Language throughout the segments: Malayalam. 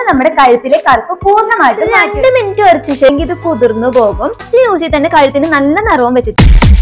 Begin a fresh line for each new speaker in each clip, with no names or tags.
നമ്മുടെ കഴുത്തിലെ കറുപ്പ് പൂർണ്ണമായിട്ടും രണ്ട് മിനിറ്റ് ഉറച്ച ശേഷം ഇത് കുതിർന്നു പോകും യൂസ് ചെയ്ത് തന്നെ കഴുത്തിന് നല്ല നിറവും വെച്ചിട്ട്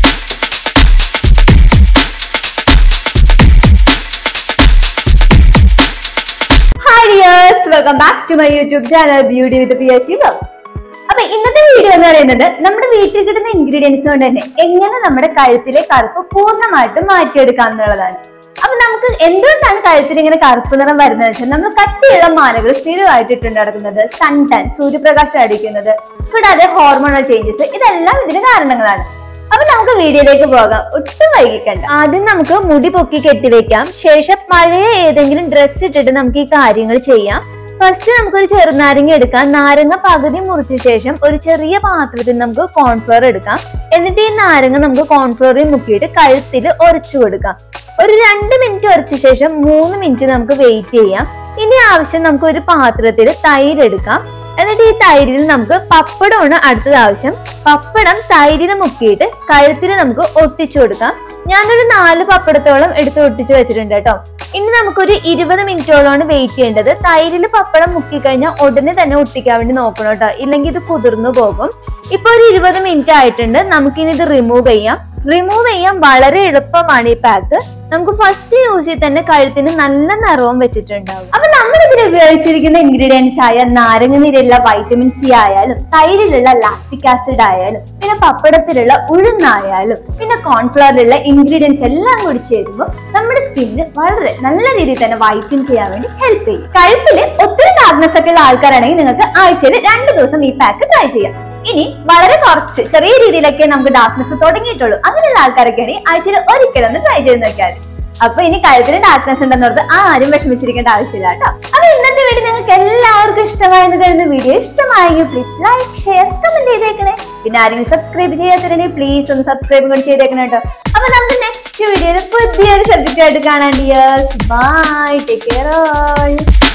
hi dears welcome back to my YouTube channel beauty with P S C അപ്പൊ ഇന്നത്തെ വീഡിയോ എന്ന് പറയുന്നത് നമ്മുടെ വീട്ടിൽ കിട്ടുന്ന ഇൻഗ്രീഡിയൻസ് കൊണ്ട് തന്നെ എങ്ങനെ നമ്മുടെ കഴുത്തിലെ കറുപ്പ് പൂർണ്ണമായിട്ടും മാറ്റിയെടുക്കാം എന്നുള്ളതാണ് അപ്പൊ നമുക്ക് എന്തുകൊണ്ടാണ് കഴുത്തിൽ ഇങ്ങനെ കറുപ്പ് നിറം വരുന്നത് വെച്ചാൽ നമ്മൾ കട്ടിയുള്ള മാലകൾ സ്ഥിരമായിട്ട് ഇട്ടുണ്ട് നടക്കുന്നത് സൺ ടാൻ സൂര്യപ്രകാശം അടിക്കുന്നത് കൂടാതെ ഹോർമോണൽ ചേഞ്ചസ് ഇതെല്ലാം ഇതിന് കാരണങ്ങളാണ് അപ്പൊ നമുക്ക് വീഡിയോയിലേക്ക് പോകാം ഒട്ടും വൈകിക്കണ്ട ആദ്യം നമുക്ക് മുടി പൊക്കി കെട്ടിവെക്കാം ശേഷം പഴയ ഏതെങ്കിലും ഡ്രസ്സ് ഇട്ടിട്ട് നമുക്ക് ഈ കാര്യങ്ങൾ ചെയ്യാം ഫസ്റ്റ് നമുക്കൊരു ചെറുനാരങ്ങ എടുക്കാം നാരങ്ങ പകുതി മുറിച്ച ശേഷം ഒരു ചെറിയ പാത്രത്തിൽ നമുക്ക് കോൺഫ്ലോർ എടുക്കാം എന്നിട്ട് ഈ നാരങ്ങ നമുക്ക് കോൺഫ്ലോറിൽ മുക്കിയിട്ട് കഴുത്തിൽ ഉരച്ചു കൊടുക്കാം ഒരു രണ്ട് മിനിറ്റ് ഉരച്ച ശേഷം മൂന്ന് മിനിറ്റ് നമുക്ക് വെയിറ്റ് ചെയ്യാം ഇനി ആവശ്യം നമുക്ക് ഒരു പാത്രത്തിൽ തൈര് എടുക്കാം എന്നിട്ട് ഈ തൈരിൽ നമുക്ക് പപ്പടമാണ് അടുത്തത് ആവശ്യം പപ്പടം തൈരിൽ മുക്കിയിട്ട് കഴുത്തിൽ നമുക്ക് ഒട്ടിച്ചു കൊടുക്കാം ഞാനൊരു നാല് പപ്പടത്തോളം എടുത്ത് ഒട്ടിച്ചു വെച്ചിട്ടുണ്ട് കേട്ടോ ഇനി നമുക്കൊരു ഇരുപത് മിനിറ്റോളമാണ് വെയിറ്റ് ചെയ്യേണ്ടത് തൈരിൽ പപ്പടം മുക്കി കഴിഞ്ഞാൽ ഉടനെ തന്നെ ഒട്ടിക്കാൻ വേണ്ടി നോക്കണം കേട്ടോ ഇല്ലെങ്കിൽ ഇത് കുതിർന്നു പോകും ഇപ്പൊ ഒരു ഇരുപത് മിനിറ്റ് ആയിട്ടുണ്ട് നമുക്കിനി ഇത് റിമൂവ് ചെയ്യാം റിമൂവ് ചെയ്യാൻ വളരെ എളുപ്പമാണ് ഈ പാക്ക് നമുക്ക് ഫസ്റ്റ് യൂസ് ചെയ്ത് തന്നെ കഴുത്തിന് നല്ല നിറവും വെച്ചിട്ടുണ്ടാവും അപ്പൊ നമ്മൾ ഇതിൽ ഉപയോഗിച്ചിരിക്കുന്ന ഇൻഗ്രീഡിയൻസ് ആയ നാരങ്ങ നീരിലുള്ള വൈറ്റമിൻ സി ആയാലും തൈരിലുള്ള ലാക്റ്റിക് ആസിഡ് ആയാലും പിന്നെ പപ്പടത്തിലുള്ള ഉഴുന്നായാലും പിന്നെ കോൺഫ്ലവറിലുള്ള ഇൻഗ്രീഡിയൻസ് എല്ലാം കൂടി ചേരുമ്പോൾ നമ്മുടെ സ്കിന്നിന് വളരെ നല്ല രീതിയിൽ തന്നെ വൈറ്റൻ ചെയ്യാൻ വേണ്ടി ഹെൽപ്പ് ചെയ്യും കഴുത്തില് ഒത്തിരി ഡാർക്ക്നെസ് ഒക്കെ ഉള്ള ആൾക്കാരാണെങ്കിൽ നിങ്ങൾക്ക് ആഴ്ചയിൽ രണ്ട് ദിവസം ഈ പാക്ക് ട്രൈ ചെയ്യാം ഇനി വളരെ കുറച്ച് ചെറിയ രീതിയിലൊക്കെ നമുക്ക് ഡാർക്ക്നെസ് തുടങ്ങിയിട്ടുള്ളൂ അങ്ങനെയുള്ള ആൾക്കാരൊക്കെ ആണെങ്കിൽ ആഴ്ചയിൽ ഒരിക്കലും ഒന്ന് ട്രൈ ചെയ്ത് നോക്കിയാൽ മതി. അപ്പൊ ഇനി കഴുത്തിന് ഡാർക്ക്നെസ് ഉണ്ടെന്നോർത്ത് ആരും വിഷമിച്ചിരിക്കേണ്ട ആവശ്യമില്ല കേട്ടോ അപ്പൊ ഇന്നത്തെ വീഡിയോ നിങ്ങൾക്ക് എല്ലാവർക്കും ഇഷ്ടമായെന്ന് കരുതുന്ന വീഡിയോ ഇഷ്ടമായെങ്കിൽ പ്ലീസ് ലൈക്ക് ഷെയർ കമന്റ് ചെയ്തേക്കണേ പിന്നെ ആരെങ്കിലും സബ്സ്ക്രൈബ് ചെയ്യാത്തവരുണ്ടെങ്കിൽ പ്ലീസ് ഒന്ന് സബ്സ്ക്രൈബ് കൂടി ചെയ്തേക്കണം കേട്ടോ അപ്പൊ നമുക്ക് നെക്സ്റ്റ് വീഡിയോയിൽ പുതിയൊരു സബ്ജക്റ്റ് ആയിട്ട് കാണാൻ dears bye take care all